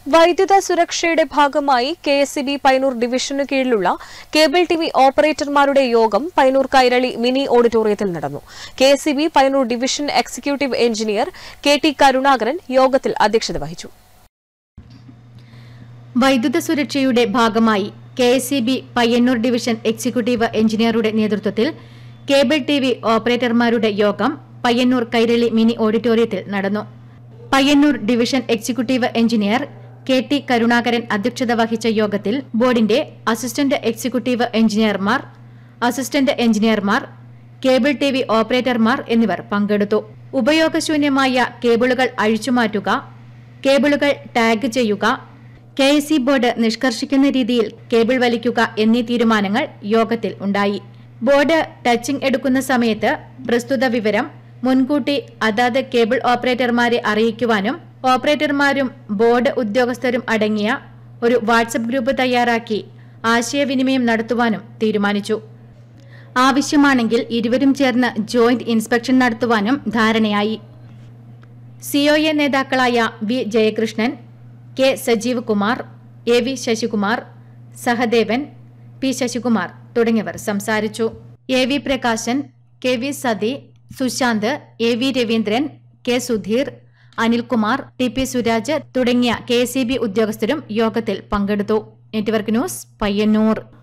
വൈദ്യുത സുരക്ഷയുടെ ഭാഗമായി കെ എസ് ബി പൈനൂർ ഡിവിഷനു കീഴിലുള്ള കേബിൾ ടി വി ഓപ്പറേറ്റർമാരുടെ യോഗം പൈനൂർ കൈരളി മിനി ഓഡിറ്റോറിയത്തിൽ നടന്നു K S B Payyanur division executive engineer K T Karunakaran യോഗത്തിൽ അധ്യക്ഷത വഹിച്ചു വൈദ്യുത സുരക്ഷയുടെ ഭാഗമായി K S C B Payyanur division executive എഞ്ചിനീയറുടെ നേതൃത്വത്തിൽ കേബിൾ ടി വി ഓപ്പറേറ്റർമാരുടെ യോഗം പയ്യന്നൂർ കൈരളി മിനി ഓഡിറ്റോറിയത്തിൽ നടന്നു Payyanur division executive engineer K T Karunakaran അധ്യക്ഷത വഹിച്ച യോഗത്തിൽ ബോർഡിന്റെ അസിസ്റ്റന്റ് എക്സിക്യൂട്ടീവ് എഞ്ചിനീയർമാർ അസിസ്റ്റന്റ് എഞ്ചിനീയർമാർ കേബിൾ ടി വി ഓപ്പറേറ്റർമാർ എന്നിവർ പങ്കെടുത്തു ഉപയോഗശൂന്യമായ കേബിളുകൾ അഴിച്ചുമാറ്റുക കേബിളുകൾ ടാഗ് ചെയ്യുക കെ എസ് സി ബോർഡ് നിഷ്കർഷിക്കുന്ന രീതിയിൽ കേബിൾ വലിക്കുക എന്നീ തീരുമാനങ്ങൾ യോഗത്തിൽ ഉണ്ടായി ബോർഡ് ടച്ചിംഗ് എടുക്കുന്ന സമയത്ത് പ്രസ്തുത വിവരം മുൻകൂട്ടി അതാത് കേബിൾ ഓപ്പറേറ്റർമാരെ അറിയിക്കുവാനും ഓപ്പറേറ്റർമാരും ബോർഡ് ഉദ്യോഗസ്ഥരും അടങ്ങിയ ഒരു വാട്സപ്പ് ഗ്രൂപ്പ് തയ്യാറാക്കി ആശയവിനിമയം നടത്തുവാനും തീരുമാനിച്ചു ആവശ്യമാണെങ്കിൽ ഇരുവരും ചേർന്ന് ജോയിന്റ് ഇൻസ്പെക്ഷൻ നടത്തുവാനും ധാരണയായി സിഒഎ നേതാക്കളായ V Jayakrishnan K Sajeev Kumar A V Sasikumar Sahadevan P Sasikumar തുടങ്ങിയവർ സംസാരിച്ചു A V Prakashan K V Sathi Sushant A V Raveendran K Sudheer Anilkumar T P Suraj തുടങ്ങിയ കെ ഉദ്യോഗസ്ഥരും യോഗത്തിൽ പങ്കെടുത്തു നെറ്റ്വർക്ക് ന്യൂസ് പയ്യന്നൂർ